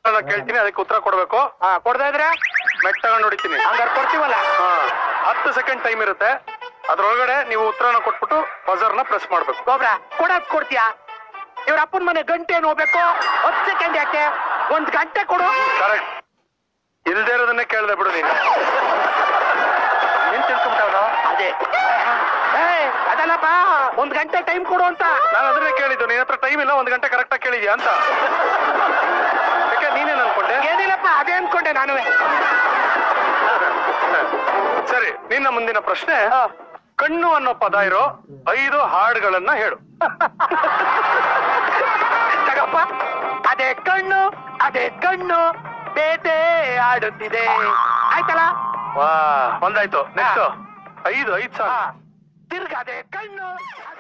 ಕೇಳ್ತೀನಿ ಅದಕ್ಕೆ ಉತ್ತರ ಕೊಡ್ಬೇಕು ಹಾ ಕೊಡ್ತಾ ಇದ್ರೆ ಮೆಟ್ ತಗೊಂಡು ಹೊಡಿತೀನಿ ಹಂಗಾರೆ ಕೊಡ್ತೀವಲ್ಲ ಹಾ. ಹತ್ತು ಸೆಕೆಂಡ್ ಟೈಮ್ ಇರುತ್ತೆ ಅದ್ರೊಳಗಡೆ ನೀವು ಉತ್ತರನ ಕೊಟ್ಬಿಟ್ಟು ಬಜರ್ನ ಪ್ರೆಸ್ ಮಾಡ್ಬೇಕು ಗೊಬ್ರ ಕೊಡಕ್ ಕೊಡ್ತೀಯಾ ಇವ್ರ ಅಪ್ಪನ ಮನೆ ಗಂಟೆ ಏನು ಹೋಗ್ಬೇಕು ಹತ್ತು ಸೆಕೆಂಡ್ ಯಾಕೆ ಒಂದ್ ಗಂಟೆ ಕೊಡು ಕರೆಕ್ಟ್ ಇಲ್ದೇ ಇರೋದನ್ನೇ ಕೇಳ್ದೆ ಬಿಡು ನೀನು ಏನ್ ತಿಳ್ಕೊಂಬಿಟ್ಟವ್ರು ಅದೇ ಏ ಅದಲ್ಲಪ್ಪ ಒಂದ್ ಗಂಟೆ ಟೈಮ್ ಕೊಡು ಅಂತ ನಾನು ಅದನ್ನೇ ಕೇಳಿದ್ದು ನಿನ್ನ ಹತ್ರ ಟೈಮ್ ಇಲ್ಲ ಒಂದ್ ಗಂಟೆ ಕರೆಕ್ಟ್ ಆಗಿ ಕೇಳಿದ್ಯಾ ಅಂತ ಯಾಕೆ ನೀನೇನ್ ಅನ್ಕೊಂಡೆ ಏನಿಲ್ಲಪ್ಪ ಅದೇ ಅನ್ಕೊಂಡೆ ನಾನು ಸರಿ ನಿನ್ನ ಮುಂದಿನ ಪ್ರಶ್ನೆ ಕಣ್ಣು ಅನ್ನೋ ಪದ ಇರೋ ಐದು ಹಾಡುಗಳನ್ನ ಹೇಳು ತಗಪ್ಪ ಅದೇ ಕಣ್ಣು ಅದೇ ಕಣ್ಣು ಬೇಟೆ ಆಡುತ್ತಿದೆ ಆಯ್ತಲ್ಲ ವಾ ಒಂದಾಯ್ತು ನೆಕ್ಸ್ಟ್ ಐದು ಐದು ಹಾ. ಸಾಂಗ್ ತಿರ್ಗ ಅದೇ ಕಣ್ಣು